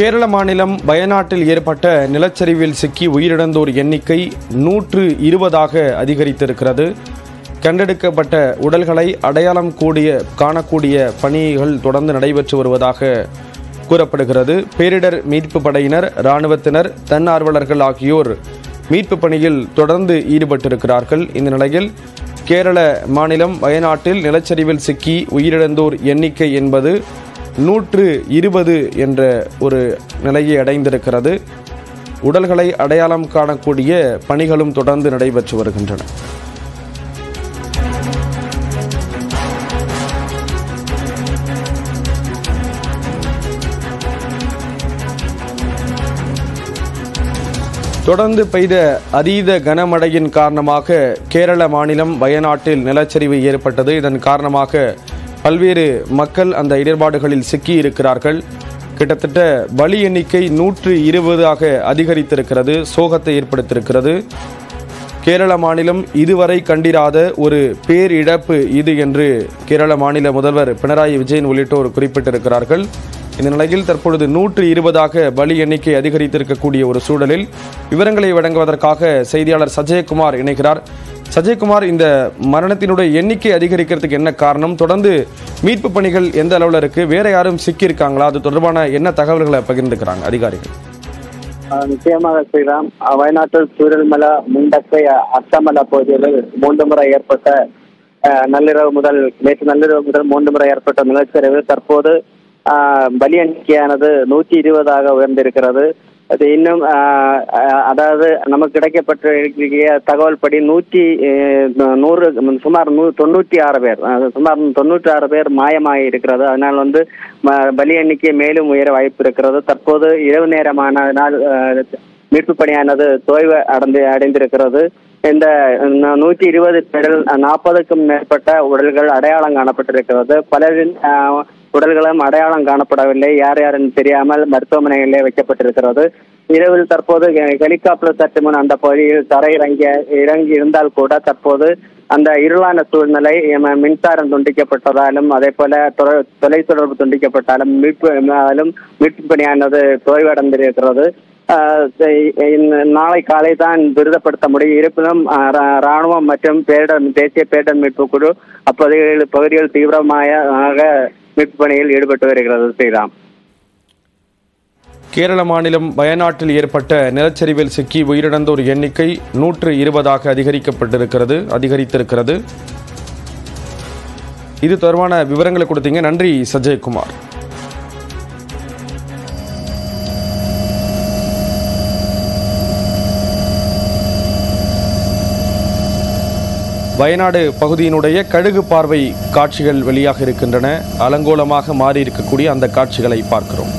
கேரள மாநிலம் வயநாட்டில் ஏற்பட்ட நிலச்சரிவில் சிக்கி உயிரிழந்தோர் எண்ணிக்கை நூற்று இருபதாக அதிகரித்திருக்கிறது கண்டெடுக்கப்பட்ட உடல்களை அடையாளம் கூடிய காணக்கூடிய பணிகள் தொடர்ந்து நடைபெற்று வருவதாக கூறப்படுகிறது பேரிடர் மீட்பு படையினர் இராணுவத்தினர் தன்னார்வலர்கள் ஆகியோர் மீட்பு பணியில் தொடர்ந்து ஈடுபட்டிருக்கிறார்கள் இந்த நிலையில் கேரள மாநிலம் வயநாட்டில் நிலச்சரிவில் சிக்கி உயிரிழந்தோர் எண்ணிக்கை என்பது நூற்று இருபது என்ற ஒரு நிலையை அடைந்திருக்கிறது உடல்களை அடையாளம் காணக்கூடிய பணிகளும் தொடர்ந்து நடைபெற்று வருகின்றன தொடர்ந்து பெய்த அதீத கனமழையின் காரணமாக கேரள மாநிலம் வயநாட்டில் நிலச்சரிவு ஏற்பட்டது இதன் காரணமாக பல்வேறு மக்கள் அந்த இடர்பாடுகளில் சிக்கி இருக்கிறார்கள் கிட்டத்தட்ட பலி எண்ணிக்கை நூற்று இருபதாக அதிகரித்திருக்கிறது சோகத்தை ஏற்படுத்தியிருக்கிறது கேரள மாநிலம் இதுவரை கண்டிராத ஒரு பேரிழப்பு இது என்று கேரள மாநில முதல்வர் பினராயி விஜயன் உள்ளிட்டோர் குறிப்பிட்டிருக்கிறார்கள் இந்த நிலையில் தற்பொழுது நூற்று இருபதாக பலி எண்ணிக்கை அதிகரித்திருக்கக்கூடிய ஒரு சூழலில் விவரங்களை வழங்குவதற்காக செய்தியாளர் சஜயகுமார் இணைகிறார் சஜயகுமார் இந்த மரணத்தினுடைய எண்ணிக்கை அதிகரிக்கிறதுக்கு என்ன காரணம் தொடர்ந்து மீட்பு பணிகள் எந்த அளவில் இருக்கு வேற யாரும் சிக்கியிருக்காங்களா அது தொடர்பான என்ன தகவல்களை பகிர்ந்துக்கிறாங்க அதிகாரிகள் ஆஹ் நிச்சயமாக ஸ்ரீராம் ஆஹ் வயநாட்டில் சூரல்மலை முண்டக்கை அட்டமலை பகுதிகளில் மூன்று முறை ஏற்பட்ட ஆஹ் நள்ளிரவு முதல் நேற்று நள்ளிரவு முதல் மூன்று முறை ஏற்பட்ட நிலச்சரிவு தற்போது ஆஹ் பலி எண்ணிக்கையானது நூற்றி இருபதாக உயர்ந்திருக்கிறது அது இன்னும் ஆஹ் ஆஹ் அதாவது நமக்கு கிடைக்கப்பட்ட தகவல் படி நூற்றி ஆஹ் நூறு சுமார் நூ தொண்ணூற்றி ஆறு பேர் ஆஹ் சுமார் தொண்ணூற்றி ஆறு பேர் மாயமாகி இருக்கிறது அதனால் வந்து ம- பலி எண்ணிக்கை மேலும் உயர வாய்ப்பு இருக்கிறது தற்போது இரவு நேரமானதனால் ஆஹ் மீட்பு பணியானது தொய்வு அடைந்து அடைந்திருக்கிறது இந்த ந- நூற்றி இருபது பேரில் நாற்பதுக்கும் மேற்பட்ட உடல்கள் அடையாளம் காணப்பட்டிருக்கிறது பலரின் ஆஹ், உடல்களும் அடையாளம் காணப்படவில்லை யார் யாருன்னு தெரியாமல் மருத்துவமனைகளிலே வைக்கப்பட்டிருக்கிறது இரவில் தற்போது ஹெ- ஹெலிகாப்டர் சற்று முன் அந்த பகுதியில் தரையிறங்கிய இறங்கி இருந்தால் கூட தற்போது அந்த இருளான சூழ்நிலை ம- மின்சாரம் துண்டிக்கப்பட்டதாலும் அதே போல தொலை- தொலைத்தொடர்பு துண்டிக்கப்பட்டாலும் மீட்பு ஆலும் மீட்பு பணியானது தொய்வடைந்திருக்கிறது ஆஹ் செய்- இந்த- நாளை காலை தான் துரிதப்படுத்த முடியும் இருப்பினும் ஆஹ் ரா- ராணுவம் மற்றும் பேரிடர் தேசிய பேரிடர் மீட்பு குழு அப்பகுதிகளில் பகுதியில் தீவிரமாக மீட்பு பணியில் ஈடுபட்டு வருகிறது ஸ்ரீராம் கேரள மாநிலம் வயநாட்டில் ஏற்பட்ட நிலச்சரிவில் சிக்கி உயிரிழந்தோர் எண்ணிக்கை நூற்று இருபதாக அதிகரிக்கப்பட்டிருக்கிறது அதிகரித்திருக்கிறது இது தொடர்பான விவரங்களை கொடுத்தீங்க நன்றி சஜயகுமார் வயநாடு பகுதியினுடைய கழுகு பார்வை காட்சிகள் வெளியாக இருக்கின்றன அலங்கோலமாக மாறி இருக்கக்கூடிய அந்த காட்சிகளை பார்க்கிறோம்